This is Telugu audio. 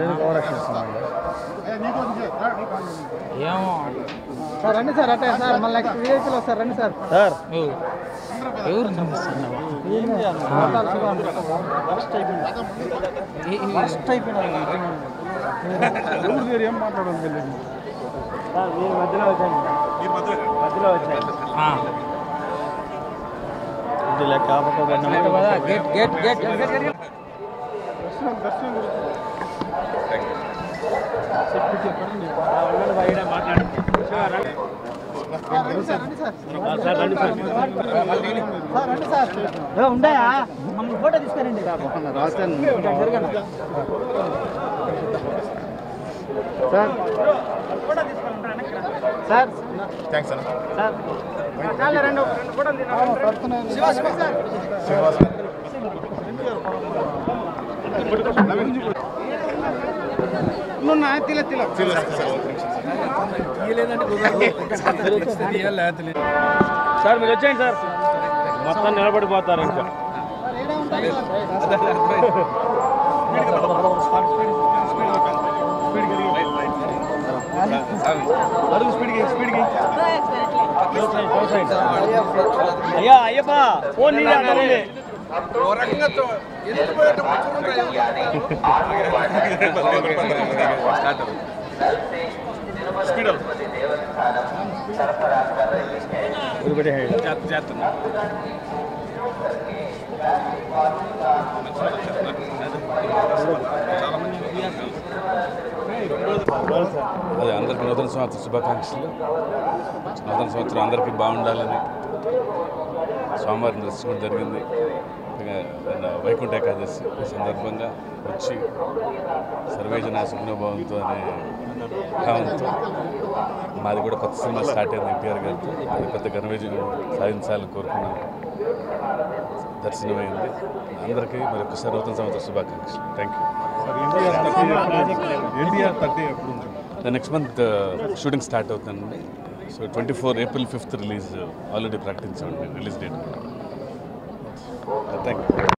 ఏమో సార్ రండి సార్ అట్టే సార్ మళ్ళీ నెక్స్ట్ వీఐపీలో వస్తారు రండి సార్ సార్ ఎవ- ఎవరు చూపిస్తున్నావా ఫస్ట్ అయిపోయింది ఏం మాట్లాడడం తెలియదు సార్ మీరు మధ్యలో వచ్చాను మధ్యలో వచ్చాను ఆ. ఇంటి లెక్క అటు పద, gate gate gate gate gate. దర్శనం దర్శనం చెప్పి చెప్పండి మాట్లాడండి రండి సార్ రండి సార్ సార్ రండి సార్ సార్ రండి సార్ ఏ, ఉండయా మమ్మల్ని ఫోటో తీసుకురండి రాశాను జరగండి సార్ సార్ థ్యాంక్స్ అన్న సార్ చాలే రెండు రెండు ఫోటోలు శివ శివ సార్ తిల తిల సార్ మీరు వచ్చేయండి సార్ మొత్తం నిలబడిపోతారు ఇంకా ఏడే ఉంటారు సార్ అడుగు స్పీడ్కి స్పీడ్కి అయ్యా అయ్యప్ప ఫోన్ నీదే అంటారండి అదే అందరికీ నూతన సంవత్సర శుభాకాంక్షలు నూతన సంవత్సరం అందరికీ బాగుండాలని స్వామివారిని దర్శించడం జరిగింది ఇక నిన్న వైకుంఠ ఏకాదశి ఈ సందర్భంగా వచ్చి సర్వేజన సుఖనభావంతో అనే భావంతో మాది కూడా కొత్త సినిమా స్టార్ట్ అయింది ఎన్టీఆర్ గారితో అది పెద్ద ఘన విజయం సాధించాలని కోరుకున్నాను దర్శనమైంది అందరికీ మరి ఒక్కసారి నూతన సంవత్సర శుభాకాంక్షలు థ్యాంక్ యూ ఎన్టీఆర్ థర్టీ ఎప్పుడు ఉంటుంది నెక్స్ట్ మంత్ షూటింగ్ స్టార్ట్ అవుతుందండి so twenty four April fifth release already ప్రకటించామండి రిలీజ్ డేట్ థ్యాంక్ యూ